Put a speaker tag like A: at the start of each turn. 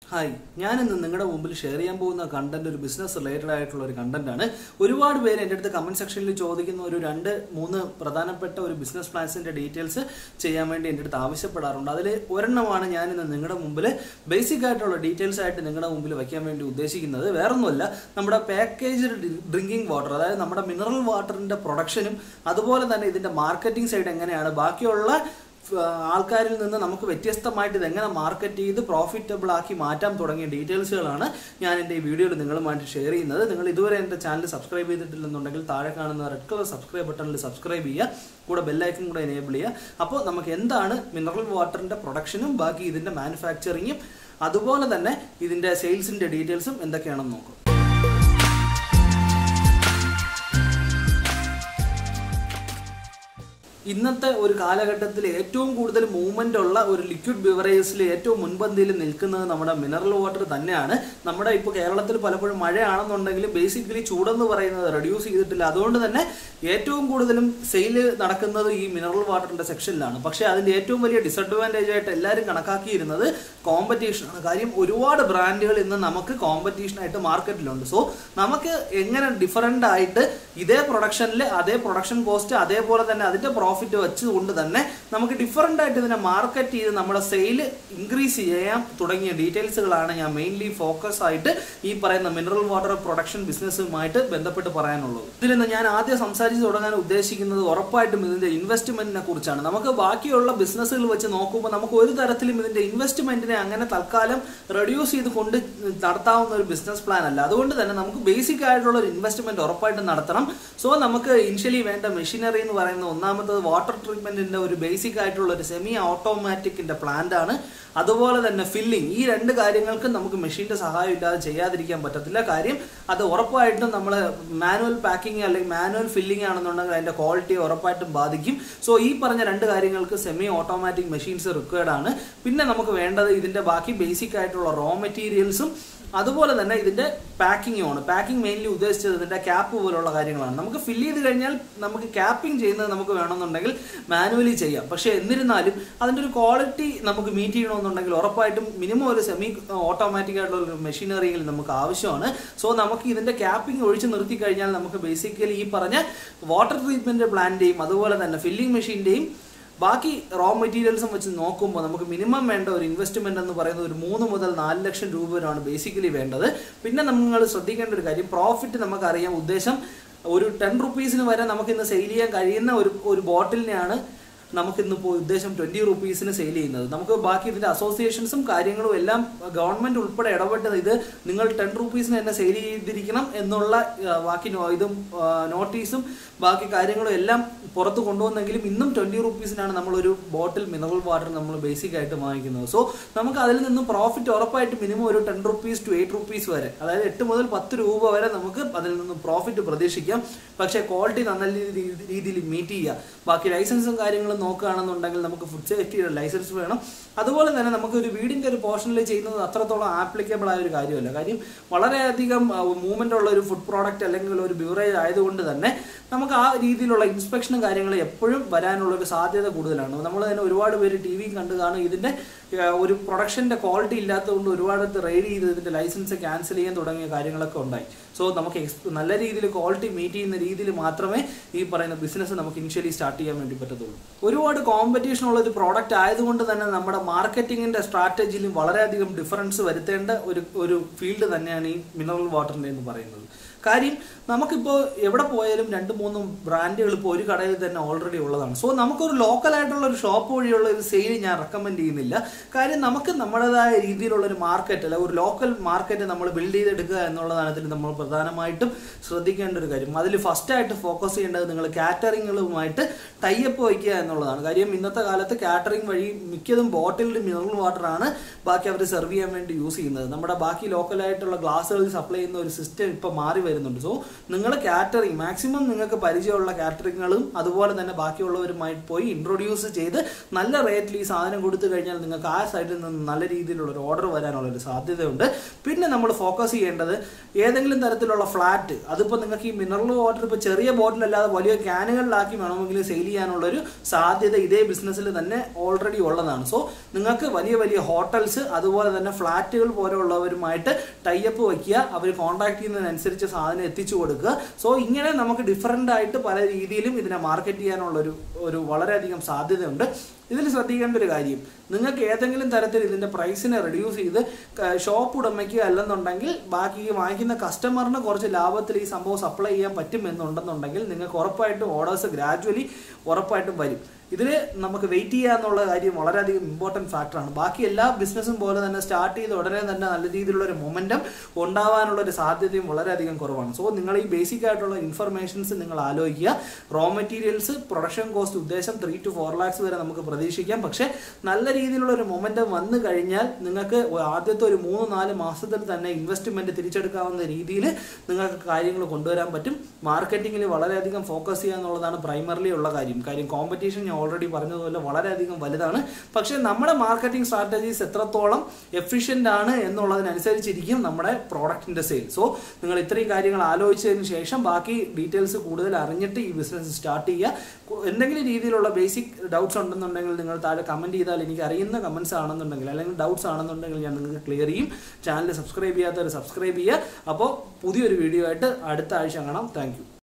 A: hi ഞാനിന്ന് നിങ്ങളുടെ മുമ്പിൽ ഷെയർ ചെയ്യാൻ പോകുന്ന കണ്ടന്റ് ഒരു ബിസിനസ് റിലേറ്റഡ് ആയിട്ടുള്ള ഒരു കണ്ടന്റ് ആണ് ഒരുപാട് പേര് എൻ്റെ അടുത്ത് കമന്റ് സെക്ഷനിൽ ചോദിക്കുന്ന ഒരു രണ്ട് മൂന്ന് പ്രധാനപ്പെട്ട ഒരു ബിസിനസ് പ്ലാൻസിന്റെ ഡീറ്റെയിൽസ് ചെയ്യാൻ വേണ്ടി എൻ്റെ അടുത്ത് ആവശ്യപ്പെടാറുണ്ട് അതിൽ ഒരെണ്ണമാണ് ഞാൻ ഇന്ന് നിങ്ങളുടെ മുമ്പിൽ ബേസിക് ആയിട്ടുള്ള ഡീറ്റെയിൽസ് ആയിട്ട് നിങ്ങളുടെ മുമ്പിൽ വയ്ക്കാൻ വേണ്ടി ഉദ്ദേശിക്കുന്നത് വേറൊന്നുമല്ല നമ്മുടെ പാക്കേജ് ഡ്രിങ്കിങ് വാട്ടർ അതായത് നമ്മുടെ മിനറൽ വാട്ടറിന്റെ പ്രൊഡക്ഷനും അതുപോലെ തന്നെ ഇതിന്റെ മാർക്കറ്റിംഗ് സൈഡ് എങ്ങനെയാണ് ബാക്കിയുള്ള ആൾക്കാരിൽ നിന്ന് നമുക്ക് വ്യത്യസ്തമായിട്ട് ഇത് എങ്ങനെ മാർക്കറ്റ് ചെയ്ത് പ്രോഫിറ്റബിൾ ആക്കി മാറ്റാൻ തുടങ്ങിയ ഡീറ്റെയിൽസുകളാണ് ഞാൻ എൻ്റെ ഈ വീഡിയോയിൽ നിങ്ങളുമായിട്ട് ഷെയർ ചെയ്യുന്നത് നിങ്ങൾ ഇതുവരെ എൻ്റെ ചാനൽ സബ്സ്ക്രൈബ് ചെയ്തിട്ടില്ലെന്നുണ്ടെങ്കിൽ താഴെ കാണുന്ന റെഡ് കളർ സബ്സ്ക്രൈബ് ബട്ടണിൽ സബ്സ്ക്രൈബ് ചെയ്യുക കൂടെ ബെല്ലൈക്കൺ കൂടെ എനേബിൾ ചെയ്യുക അപ്പോൾ നമുക്ക് എന്താണ് മിനറൽ വാട്ടറിൻ്റെ പ്രൊഡക്ഷനും ബാക്കി ഇതിൻ്റെ മാനുഫാക്ചറിങ്ങും അതുപോലെ തന്നെ ഇതിൻ്റെ സെയിൽസിൻ്റെ ഡീറ്റെയിൽസും എന്തൊക്കെയാണെന്ന് നോക്കാം ഇന്നത്തെ ഒരു കാലഘട്ടത്തിൽ ഏറ്റവും കൂടുതൽ മൂവ്മെന്റ് ഉള്ള ഒരു ലിക്വിഡ് ബിവറേജസിൽ ഏറ്റവും മുൻപന്തിയിൽ നിൽക്കുന്നത് നമ്മുടെ മിനറൽ വാട്ടർ തന്നെയാണ് നമ്മുടെ ഇപ്പോൾ കേരളത്തിൽ പലപ്പോഴും മഴയാണെന്നുണ്ടെങ്കിലും ബേസിക്കലി ചൂടെന്ന് പറയുന്നത് റെഡ്യൂസ് ചെയ്തിട്ടില്ല അതുകൊണ്ട് തന്നെ ഏറ്റവും കൂടുതലും സെയിൽ നടക്കുന്നത് ഈ മിനറൽ വാട്ടറിന്റെ സെക്ഷനിലാണ് പക്ഷേ അതിന്റെ ഏറ്റവും വലിയ ഡിസഡ്വാൻറ്റേജ് ആയിട്ട് എല്ലാവരും കണക്കാക്കിയിരുന്നത് കോമ്പറ്റീഷനാണ് കാര്യം ഒരുപാട് ബ്രാൻഡുകൾ ഇന്ന് നമുക്ക് കോമ്പറ്റീഷനായിട്ട് മാർക്കറ്റിലുണ്ട് സോ നമുക്ക് എങ്ങനെ ഡിഫറൻ്റ് ആയിട്ട് ഇതേ പ്രൊഡക്ഷനിൽ അതേ പ്രൊഡക്ഷൻ കോസ്റ്റ് അതേപോലെ തന്നെ അതിന്റെ പ്രോഫിറ്റ് വെച്ചുകൊണ്ട് തന്നെ നമുക്ക് ഡിഫറൻ്റ് ആയിട്ട് ഇതിനെ മാർക്കറ്റ് ചെയ്ത് നമ്മുടെ സെയിൽ ഇൻക്രീസ് ചെയ്യാൻ തുടങ്ങിയ ഡീറ്റെയിൽസുകളാണ് ഞാൻ മെയിൻലി ഫോക്കസ് ആയിട്ട് ഈ പറയുന്ന മിനറൽ വാട്ടർ പ്രൊഡക്ഷൻ ബിസിനസ്സുമായിട്ട് ബന്ധപ്പെട്ട് പറയാനുള്ളത് ഇതിൽ നിന്ന് ഞാൻ ആദ്യം സംസാരിച്ച് തുടങ്ങാൻ ഉദ്ദേശിക്കുന്നത് ഉറപ്പായിട്ടും ഇതിന്റെ ഇൻവെസ്റ്റ്മെന്റിനെ കുറിച്ചാണ് നമുക്ക് ബാക്കിയുള്ള ബിസിനസ്സുകൾ വെച്ച് നോക്കുമ്പോൾ നമുക്ക് ഒരു തരത്തിലും ഇതിന്റെ ഇൻവെസ്റ്റ്മെന്റിനെ അങ്ങനെ തൽക്കാലം റെഡ്യൂസ് ചെയ്ത് കൊണ്ട് നടത്താവുന്ന ഒരു ബിസിനസ് പ്ലാൻ അല്ല അതുകൊണ്ട് തന്നെ നമുക്ക് ബേസിക് ആയിട്ടുള്ള ഒരു ഇൻവെസ്റ്റ്മെന്റ് ഉറപ്പായിട്ടും നടത്തണം സോ നമുക്ക് ഇനിഷ്യലി വേണ്ട മെഷീനറി എന്ന് പറയുന്ന ഒന്നാമത്തത് വാട്ടർ ട്രീറ്റ്മെന്റിന്റെ ഒരു ബേസിക് ആയിട്ടുള്ള ഒരു സെമി ഓട്ടോമാറ്റിക്കിന്റെ പ്ലാന്റ് ആണ് അതുപോലെ തന്നെ ഫില്ലിംഗ് ഈ രണ്ട് കാര്യങ്ങൾക്കും നമുക്ക് മെഷീന്റെ സഹായം ഇല്ലാതെ ചെയ്യാതിരിക്കാൻ പറ്റത്തില്ല കാര്യം അത് ഉറപ്പായിട്ടും നമ്മൾ മാനുവൽ പാക്കിംഗ് അല്ലെങ്കിൽ മാനുവൽ ഫില്ലിംഗ് ആണെന്നുണ്ടെങ്കിൽ അതിന്റെ ക്വാളിറ്റി ഉറപ്പായിട്ടും ബാധിക്കും സോ ഈ പറഞ്ഞ രണ്ട് കാര്യങ്ങൾക്ക് സെമി ഓട്ടോമാറ്റിക് മെഷീൻസ് റിക്വയർഡ് ആണ് പിന്നെ നമുക്ക് വേണ്ടത് ഇതിന്റെ ബാക്കി ബേസിക് ആയിട്ടുള്ള റോ മെറ്റീരിയൽസും അതുപോലെ തന്നെ ഇതിന്റെ പാക്കിംഗും ആണ് പാക്കിംഗ് മെയിൻലി ഉദ്ദേശിച്ചത് ഇതിന്റെ ക്യാപ്പ് പോലുള്ള കാര്യങ്ങളാണ് നമുക്ക് ഫില്ല് ചെയ്ത് കഴിഞ്ഞാൽ നമുക്ക് ക്യാപ്പിംഗ് ചെയ്യുന്നത് നമുക്ക് വേണമെന്നുണ്ടെങ്കിൽ മാനുവലി ചെയ്യാം പക്ഷേ എന്നിരുന്നാലും അതിന്റെ ഒരു ക്വാളിറ്റി നമുക്ക് മീറ്റ് ചെയ്യണമെന്നുണ്ടെങ്കിൽ ഉറപ്പായിട്ടും മിനിമം ഒരു സെമി ഓട്ടോമാറ്റിക് ആയിട്ടുള്ള ഒരു മെഷീനറിയിൽ നമുക്ക് ആവശ്യമാണ് സോ നമുക്ക് ഇതിന്റെ ക്യാപ്പിംഗ് ഒഴിച്ച് നിർത്തി കഴിഞ്ഞാൽ നമുക്ക് ബേസിക്കലി ഈ പറഞ്ഞ വാട്ടർ ട്രീറ്റ്മെന്റ് പ്ലാന്റിന്റെയും അതുപോലെ തന്നെ ഫില്ലിംഗ് മെഷീന്റെയും ബാക്കി റോ മെറ്റീരിയൽസും വെച്ച് നോക്കുമ്പോൾ നമുക്ക് മിനിമം വേണ്ട ഒരു ഇൻവെസ്റ്റ്മെന്റ് എന്ന് പറയുന്നത് ഒരു മൂന്ന് മുതൽ നാല് ലക്ഷം രൂപ വരെയാണ് ബേസിക്കലി വേണ്ടത് പിന്നെ നമ്മൾ ശ്രദ്ധിക്കേണ്ട ഒരു കാര്യം പ്രോഫിറ്റ് നമുക്കറിയാം ഉദ്ദേശം ഒരു ടെൻ റുപ്പീസിന് വരെ നമുക്ക് ഇന്ന് സെയിൽ ചെയ്യാൻ കഴിയുന്ന ഒരു ഒരു ബോട്ടിലിനെയാണ് നമുക്ക് ഇന്ന് ഇപ്പോൾ ഉദ്ദേശം ട്വന്റി റുപ്പീസിന് സെയിൽ ചെയ്യുന്നത് നമുക്ക് ബാക്കി ഇതിന്റെ അസോസിയേഷൻസും കാര്യങ്ങളും എല്ലാം ഗവൺമെന്റ് ഉൾപ്പെടെ ഇടപെട്ടത് ഇത് നിങ്ങൾ ടെൻ റുപ്പീസിന് തന്നെ സെയിൽ ചെയ്തിരിക്കണം എന്നുള്ള ബാക്കി ഇതും നോട്ടീസും ബാക്കി കാര്യങ്ങളും എല്ലാം പുറത്ത് കൊണ്ടുവന്നെങ്കിലും ഇന്നും ട്വന്റി റുപ്പീസിനാണ് നമ്മൾ ഒരു ബോട്ടിൽ മിനറൽ വാട്ടർ നമ്മൾ ബേസിക് ആയിട്ട് വാങ്ങിക്കുന്നത് സോ നമുക്ക് അതിൽ നിന്നും പ്രോഫിറ്റ് ഉറപ്പായിട്ട് മിനിമം ഒരു ten rupees to eight rupees വരെ അതായത് എട്ട് മുതൽ പത്ത് രൂപ വരെ നമുക്ക് അതിൽ നിന്നും പ്രോഫിറ്റ് പ്രതീക്ഷിക്കാം പക്ഷേ ക്വാളിറ്റി നല്ല രീതിയിൽ മീറ്റ് ചെയ്യുക ബാക്കി ലൈസൻസും കാര്യങ്ങളും നോക്കുകയാണെന്നുണ്ടെങ്കിൽ നമുക്ക് ഫുഡ് സേഫ്റ്റിയുടെ ലൈസൻസ് വേണം അതുപോലെ തന്നെ നമുക്ക് ഒരു വീടിന്റെ ഒരു പോർഷനിൽ ചെയ്യുന്നത് അത്രത്തോളം ആപ്ലിക്കബിൾ ആയ ഒരു കാര്യമല്ല കാര്യം വളരെയധികം മൂവ്മെന്റ് ഉള്ള ഒരു ഫുഡ് പ്രോഡക്റ്റ് അല്ലെങ്കിൽ ഒരു ബ്യൂറേജ് ആയതുകൊണ്ട് തന്നെ നമുക്ക് ആ രീതിയിലുള്ള ഇൻസ്പെക്ഷനും കാര്യങ്ങളും എപ്പോഴും വരാനുള്ള ഒരു സാധ്യത കൂടുതലാണ് നമ്മൾ തന്നെ ഒരുപാട് പേര് ടി വി കണ്ടു കാണും ഇതിന്റെ ഒരു പ്രൊഡക്ഷന്റെ ക്വാളിറ്റി ഇല്ലാത്തതുകൊണ്ട് ഒരുപാട് റെയ്ഡ് ചെയ്ത് ഇതിന്റെ ലൈസൻസ് ക്യാൻസൽ ചെയ്യാൻ തുടങ്ങിയ കാര്യങ്ങളൊക്കെ ഉണ്ടായി സോ നമുക്ക് നല്ല രീതിയിൽ ക്വാളിറ്റി മീറ്റ് ചെയ്യുന്ന രീതിയിൽ മാത്രമേ ഈ പറയുന്ന ബിസിനസ് നമുക്ക് ഇനിഷ്യലി സ്റ്റാർട്ട് ചെയ്യാൻ വേണ്ടി പറ്റത്തുള്ളൂ ഒരുപാട് കോമ്പറ്റീഷൻ ഉള്ള ഒരു പ്രോഡക്റ്റ് ആയതുകൊണ്ട് തന്നെ നമ്മുടെ മാർക്കറ്റിംഗിന്റെ സ്ട്രാറ്റജിയിലും വളരെയധികം ഡിഫറൻസ് വരുത്തേണ്ട ഒരു ഒരു ഫീൽഡ് തന്നെയാണ് ഈ മിനറൽ വാട്ടറിന്റെ എന്ന് പറയുന്നത് കാര്യം നമുക്കിപ്പോൾ എവിടെ പോയാലും രണ്ട് മൂന്നും ബ്രാൻഡുകൾ ഇപ്പോൾ ഒരു കടയിൽ തന്നെ ഓൾറെഡി ഉള്ളതാണ് സോ നമുക്കൊരു ലോക്കൽ ആയിട്ടുള്ള ഒരു ഷോപ്പ് വഴിയുള്ള ഒരു സെയിൽ ഞാൻ റെക്കമെൻഡ് ചെയ്യുന്നില്ല കാര്യം നമുക്ക് നമ്മുടേതായ രീതിയിലുള്ള ഒരു മാർക്കറ്റ് അല്ല ഒരു ലോക്കൽ മാർക്കറ്റ് നമ്മൾ ബിൽഡ് ചെയ്തെടുക്കുക എന്നുള്ളതാണ് ഇതിൽ നമ്മൾ പ്രധാനമായിട്ടും ശ്രദ്ധിക്കേണ്ട ഒരു കാര്യം അതിൽ ഫസ്റ്റ് ആയിട്ട് ഫോക്കസ് ചെയ്യേണ്ടത് നിങ്ങൾ കാറ്ററിങ്ങുകളുമായിട്ട് ടൈപ്പ് വയ്ക്കുക എന്നുള്ളതാണ് കാര്യം ഇന്നത്തെ കാലത്ത് കാറ്ററിംഗ് വഴി മിക്കതും ബോട്ടിൽഡ് മിനറൽ വാട്ടറാണ് ബാക്കി അവർ സെർവ് ചെയ്യാൻ വേണ്ടി യൂസ് ചെയ്യുന്നത് നമ്മുടെ ബാക്കി ലോക്കലായിട്ടുള്ള ഗ്ലാസ്സുകളിൽ സപ്ലൈ ചെയ്യുന്ന ഒരു സിസ്റ്റം ഇപ്പം മാറി വരുന്നത് വരുന്നുണ്ട് സോ നിങ്ങൾ കാറ്ററിംഗ് മാക്സിമം നിങ്ങൾക്ക് പരിചയമുള്ള കാറ്ററിങ്ങുകളും അതുപോലെ തന്നെ ബാക്കിയുള്ളവരുമായി പോയി ഇൻട്രൊഡ്യൂസ് ചെയ്ത് നല്ല റേറ്റിൽ ഈ സാധനം കൊടുത്തു കഴിഞ്ഞാൽ നിങ്ങൾക്ക് ആ സൈഡിൽ നിന്ന് നല്ല രീതിയിലുള്ള ഒരു ഓർഡർ വരാനുള്ള ഒരു സാധ്യതയുണ്ട് പിന്നെ നമ്മൾ ഫോക്കസ് ചെയ്യേണ്ടത് ഏതെങ്കിലും തരത്തിലുള്ള ഫ്ലാറ്റ് അതിപ്പോൾ നിങ്ങൾക്ക് ഈ മിനറൽ വാട്ടർ ഇപ്പോൾ ചെറിയ ബോട്ടിലല്ലാതെ വലിയ ക്യാനുകളിലാക്കി വേണമെങ്കിൽ സെയിൽ ചെയ്യാനുള്ളൊരു സാധ്യത ഇതേ ബിസിനസ്സിൽ തന്നെ ഓൾറെഡി ഉള്ളതാണ് സോ നിങ്ങൾക്ക് വലിയ വലിയ ഹോട്ടൽസ് അതുപോലെ തന്നെ ഫ്ലാറ്റുകൾ പോലെയുള്ളവരുമായിട്ട് ടൈപ്പ് വയ്ക്കുക അവർ കോൺടാക്ട് ചെയ്യുന്നതിനനുസരിച്ച് സാധനം എത്തിച്ചു കൊടുക്കുക സോ ഇങ്ങനെ നമുക്ക് ഡിഫറൻ്റ് ആയിട്ട് പല രീതിയിലും ഇതിനെ മാർക്കറ്റ് ചെയ്യാനുള്ള ഒരു ഒരു വളരെയധികം സാധ്യതയുണ്ട് ഇതിൽ ശ്രദ്ധിക്കേണ്ട ഒരു കാര്യം നിങ്ങൾക്ക് ഏതെങ്കിലും തരത്തിൽ ഇതിന്റെ പ്രൈസിനെ റെഡ്യൂസ് ചെയ്ത് ഷോപ്പ് ഉടമയ്ക്ക് അല്ലെന്നുണ്ടെങ്കിൽ ബാക്കി ഈ വാങ്ങിക്കുന്ന കസ്റ്റമറിന് കുറച്ച് ലാഭത്തിൽ ഈ സംഭവം സപ്ലൈ ചെയ്യാൻ പറ്റും എന്നുണ്ടെന്നുണ്ടെങ്കിൽ നിങ്ങൾക്ക് ഉറപ്പായിട്ടും ഓർഡേഴ്സ് ഗ്രാജുവലി ഉറപ്പായിട്ടും വരും ഇതിൽ നമുക്ക് വെയിറ്റ് ചെയ്യുക എന്നുള്ള കാര്യം വളരെയധികം ഇമ്പോർട്ടൻറ്റ് ഫാക്ടറാണ് ബാക്കി എല്ലാ ബിസിനസ്സും പോലെ തന്നെ സ്റ്റാർട്ട് ചെയ്ത ഉടനെ തന്നെ നല്ല രീതിയിലുള്ള ഒരു മൊമെൻറ്റം ഉണ്ടാവാനുള്ള ഒരു സാധ്യതയും വളരെയധികം കുറവാണ് സോ നിങ്ങൾ ഈ ബേസിക് ആയിട്ടുള്ള ഇൻഫർമേഷൻസ് നിങ്ങൾ ആലോചിക്കുക റോ മെറ്റീരിയൽസ് പ്രൊഡക്ഷൻ കോസ്റ്റ് ഉദ്ദേശം ത്രീ ടു ഫോർ ലാക്സ് വരെ നമുക്ക് പ്രതീക്ഷിക്കാം പക്ഷേ നല്ല രീതിയിലുള്ള ഒരു മൊമെൻറ്റം വന്നു കഴിഞ്ഞാൽ നിങ്ങൾക്ക് ആദ്യത്തെ ഒരു മൂന്ന് നാല് മാസത്തിൽ തന്നെ ഇൻവെസ്റ്റ്മെൻറ്റ് തിരിച്ചെടുക്കാവുന്ന രീതിയിൽ നിങ്ങൾക്ക് കാര്യങ്ങൾ കൊണ്ടുവരാൻ പറ്റും മാർക്കറ്റിങ്ങിൽ വളരെയധികം ഫോക്കസ് ചെയ്യുക എന്നുള്ളതാണ് പ്രൈമറിലി ഉള്ള കാര്യം കാര്യം കോമ്പറ്റീഷൻ ഞാൻ ഓൾറെഡി പറഞ്ഞതുപോലെ വളരെയധികം വലുതാണ് പക്ഷേ നമ്മുടെ മാർക്കറ്റിംഗ് സ്ട്രാറ്റജീസ് എത്രത്തോളം എഫിഷ്യൻ്റ് ആണ് എന്നുള്ളതിനനുസരിച്ചിരിക്കും നമ്മുടെ പ്രോഡക്റ്റിൻ്റെ സെയിൽ സോ നിങ്ങൾ ഇത്രയും കാര്യങ്ങൾ ആലോചിച്ചതിന് ശേഷം ബാക്കി ഡീറ്റെയിൽസ് കൂടുതൽ അറിഞ്ഞിട്ട് ഈ ബിസിനസ് സ്റ്റാർട്ട് ചെയ്യുക എന്തെങ്കിലും രീതിയിലുള്ള ബേസിക് ഡൗട്ട്സ് ഉണ്ടെന്നുണ്ടെങ്കിൽ നിങ്ങൾ താഴെ കമൻറ്റ് ചെയ്താൽ എനിക്ക് അറിയുന്ന കമൻസ് ആണെന്നുണ്ടെങ്കിൽ അല്ലെങ്കിൽ ഡൗട്ട്സ് ആണെന്നുണ്ടെങ്കിൽ ഞാൻ നിങ്ങൾക്ക് ക്ലിയർ ചെയ്യും ചാനൽ സബ്സ്ക്രൈബ് ചെയ്യാത്തവർ സബ്സ്ക്രൈബ് ചെയ്യുക അപ്പോൾ പുതിയൊരു വീഡിയോ ആയിട്ട് അടുത്ത ആഴ്ച കാണാം താങ്ക്